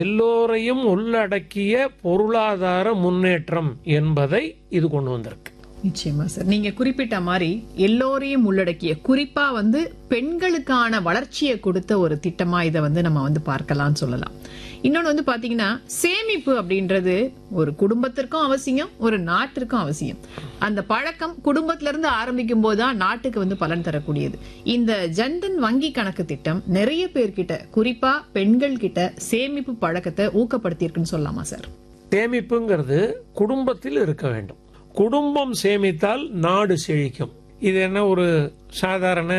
எல்லோரையும் உள்ளடக்கிய பொருளாதார முன்னேற்றம் என்பதை இது கொண்டு வந்திருக்கு நிச்சயமா சார் நீங்க குறிப்பிட்ட மாதிரி எல்லோரையும் உள்ளடக்கிய குறிப்பா வந்து பெண்களுக்கான வளர்ச்சியை கொடுத்த ஒரு திட்டமா இதை வந்து நம்ம வந்து பார்க்கலாம்னு சொல்லலாம் இன்னொன்னு வந்து பாத்தீங்கன்னா சேமிப்பு அப்படின்றது ஒரு குடும்பத்திற்கும் அவசியம் ஒரு நாட்டிற்கும் அவசியம் அந்த பழக்கம் குடும்பத்துல இருந்து ஆரம்பிக்கும் போதுதான் நாட்டுக்கு வந்து பலன் தரக்கூடியது இந்த ஜன்தன் வங்கி கணக்கு திட்டம் நிறைய பேர்கிட்ட குறிப்பா பெண்கள் கிட்ட சேமிப்பு பழக்கத்தை ஊக்கப்படுத்தியிருக்குன்னு சொல்லலாமா சார் சேமிப்புங்கிறது குடும்பத்தில் இருக்க வேண்டும் குடும்பம் சேமித்தால் நாடு செழிக்கும் இது என்ன ஒரு சாதாரண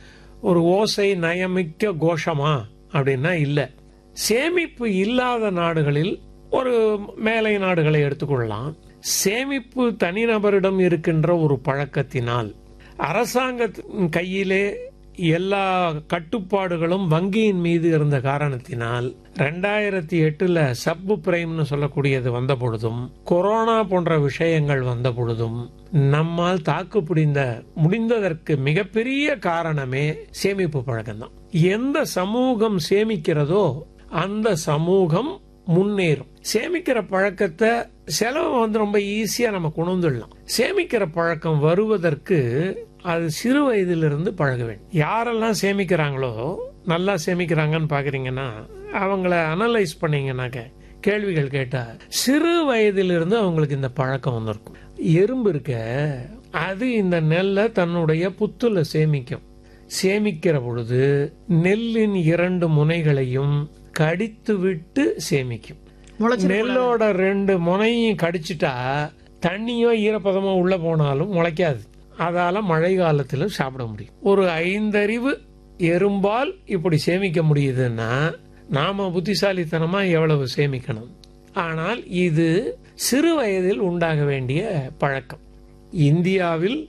ஒரு ஓசை நயமிக்க கோஷமா அப்படின்னா இல்ல சேமிப்பு இல்லாத நாடுகளில் ஒரு மேலை நாடுகளை எடுத்துக்கொள்ளலாம் சேமிப்பு தனிநபரிடம் இருக்கின்ற ஒரு பழக்கத்தினால் அரசாங்கத்தின் கையிலே எல்லா கட்டுப்பாடுகளும் வங்கியின் மீது இருந்த காரணத்தினால் ரெண்டாயிரத்தி எட்டுல சப்பு பிரைம்னு சொல்லக்கூடியது வந்த பொழுதும் கொரோனா போன்ற விஷயங்கள் வந்த பொழுதும் நம்மால் தாக்கு பிடிந்த முடிந்ததற்கு மிகப்பெரிய காரணமே சேமிப்பு பழக்கம்தான் எந்த சமூகம் சேமிக்கிறதோ அந்த சமூகம் முன்னேறும் சேமிக்கிற பழக்கத்தை செலவு வந்து ரொம்ப ஈஸியா நம்ம கொண்டு வந்துடலாம் சேமிக்கிற பழக்கம் வருவதற்கு அது சிறு வயதிலிருந்து பழக வேண்டும் யாரெல்லாம் சேமிக்கிறாங்களோ நல்லா சேமிக்கிறாங்கன்னு பாக்குறீங்கன்னா அவங்கள அனலைஸ் பண்ணீங்கன்னாக்க கேள்விகள் கேட்டா சிறு வயதிலிருந்து அவங்களுக்கு இந்த பழக்கம் வந்திருக்கும் எறும்பு இருக்க அது இந்த நெல்லை தன்னுடைய புத்துல சேமிக்கும் சேமிக்கிற பொழுது நெல்லின் இரண்டு முனைகளையும் கடித்து விட்டு சேமிக்கும் முளைச்சிட நெல்லோட ரெண்டு முனையும் கடிச்சிட்டா தண்ணியோ ஈரப்பதமோ உள்ள போனாலும் முளைக்காது அதால மழை காலத்திலும் சாப்பிட முடியும் ஒரு ஐந்தறிவு எறும்பால் இப்படி சேமிக்க முடியுதுன்னா நாம புத்திசாலித்தனமா எவ்வளவு சேமிக்கணும் ஆனால் இது சிறு வயதில் உண்டாக வேண்டிய பழக்கம் இந்தியாவில்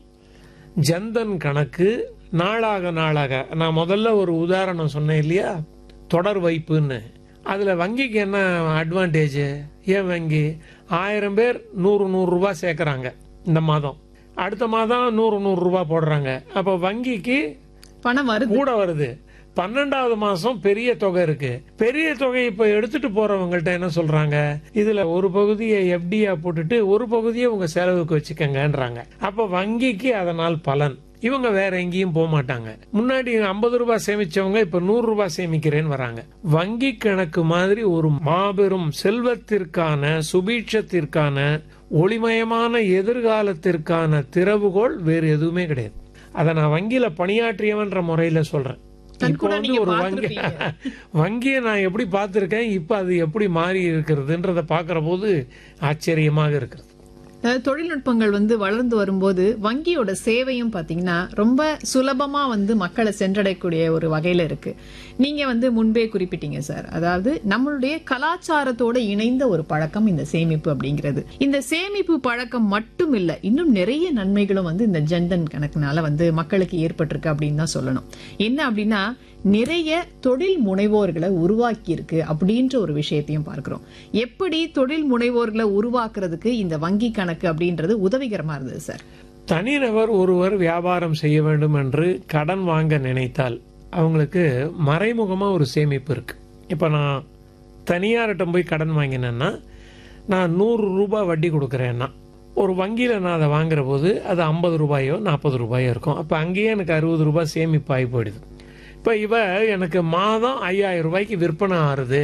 ஜன்தன் கணக்கு நாளாக நாளாக நான் முதல்ல ஒரு உதாரணம் சொன்னேன் இல்லையா தொடர் வைப்புன்னு அதுல வங்கிக்கு என்ன அட்வான்டேஜ் ஏன் வங்கி ஆயிரம் பேர் நூறு நூறு ரூபாய் சேர்க்கறாங்க இந்த மாதம் அடுத்த மாதம் நூறு நூறு ரூபாய் போடுறாங்க அப்ப வங்கிக்கு பணம் வருது கூட வருது பன்னெண்டாவது மாசம் பெரிய தொகை இருக்கு பெரிய தொகை இப்ப எடுத்துட்டு போறவங்கள்ட்ட என்ன சொல்றாங்க இதுல ஒரு பகுதியை எஃப்டியா போட்டுட்டு ஒரு பகுதியை உங்க செலவுக்கு வச்சுக்கங்கன்றாங்க அப்ப வங்கிக்கு அதனால் பலன் இவங்க வேற எங்கேயும் போக மாட்டாங்க முன்னாடி ஐம்பது ரூபாய் சேமிச்சவங்க இப்ப நூறு ரூபாய் சேமிக்கிறேன்னு வராங்க வங்கி கணக்கு மாதிரி ஒரு மாபெரும் செல்வத்திற்கான சுபீட்சத்திற்கான ஒளிமயமான எதிர்காலத்திற்கான திறவுகோல் வேறு எதுவுமே கிடையாது அதை நான் வங்கியில பணியாற்றியவன்ற முறையில சொல்றேன் கண் இப்போ கூட வந்து நீங்க ஒரு வங்கி வங்கியை நான் எப்படி பார்த்திருக்கேன் இப்ப அது எப்படி மாறி இருக்கிறதுன்றத பாக்குற போது ஆச்சரியமாக இருக்கிறது அதாவது தொழில்நுட்பங்கள் வந்து வளர்ந்து வரும்போது வங்கியோட சேவையும் பாத்தீங்கன்னா ரொம்ப சுலபமா வந்து மக்களை சென்றடையக்கூடிய ஒரு வகையில இருக்கு நீங்க வந்து முன்பே குறிப்பிட்டீங்க சார் அதாவது நம்மளுடைய கலாச்சாரத்தோட இணைந்த ஒரு பழக்கம் இந்த சேமிப்பு அப்படிங்கிறது இந்த சேமிப்பு பழக்கம் மட்டும் இல்ல இன்னும் நிறைய நன்மைகளும் வந்து இந்த ஜன்தன் கணக்குனால வந்து மக்களுக்கு ஏற்பட்டிருக்கு அப்படின்னு தான் சொல்லணும் என்ன அப்படின்னா நிறைய தொழில் முனைவோர்களை உருவாக்கி இருக்கு அப்படின்ற ஒரு விஷயத்தையும் பார்க்கிறோம் எப்படி தொழில் முனைவோர்களை உருவாக்குறதுக்கு இந்த வங்கி கணக்கு அப்படின்றது உதவிகரமா இருந்தது சார் தனிநபர் ஒருவர் வியாபாரம் செய்ய வேண்டும் என்று கடன் வாங்க நினைத்தால் அவங்களுக்கு மறைமுகமா ஒரு சேமிப்பு இருக்கு இப்ப நான் தனியார்கிட்ட போய் கடன் வாங்கினேன்னா நான் நூறு ரூபாய் வட்டி கொடுக்குறேன்னா ஒரு வங்கியில நான் அதை வாங்குற போது அது ஐம்பது ரூபாயோ நாற்பது ரூபாயோ இருக்கும் அப்ப அங்கேயே எனக்கு அறுபது ரூபாய் சேமிப்பு ஆகி போயிடுது இப்ப இவ எனக்கு மாதம் ஐயாயிரம் ரூபாய்க்கு விற்பனை ஆறுது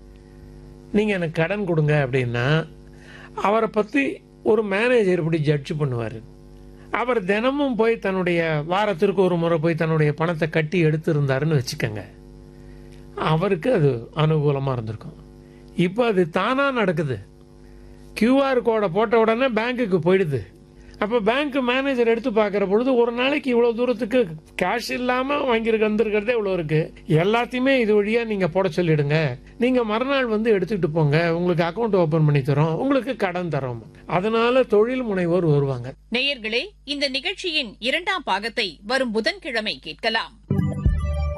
நீங்க எனக்கு கடன் கொடுங்க அப்படின்னா அவரை பத்தி ஒரு மேனேஜர் இப்படி ஜட்ஜ் பண்ணுவாரு அவர் தினமும் போய் தன்னுடைய வாரத்திற்கு ஒரு முறை போய் தன்னுடைய பணத்தை கட்டி எடுத்திருந்தாருன்னு வச்சுக்கோங்க அவருக்கு அது அனுகூலமா இருந்திருக்கும் இப்போ அது தானா நடக்குது கியூஆர் கோடை போட்ட உடனே பேங்க்குக்கு போயிடுது அப்போ பேங்க் மேனேஜர் எடுத்து பார்க்குற பொழுது ஒரு நாளைக்கு இவ்வளோ தூரத்துக்கு கேஷ் இல்லாமல் வாங்கியிருக்க வந்திருக்கிறதே இவ்வளோ இருக்கு எல்லாத்தையுமே இது வழியாக நீங்கள் போட சொல்லிடுங்க நீங்கள் மறுநாள் வந்து எடுத்துக்கிட்டு போங்க உங்களுக்கு அக்கௌண்ட் ஓப்பன் பண்ணி தரோம் உங்களுக்கு கடன் தரோம் அதனால தொழில் முனைவோர் வருவாங்க நேயர்களே இந்த நிகழ்ச்சியின் இரண்டாம் பாகத்தை வரும் புதன்கிழமை கேட்கலாம்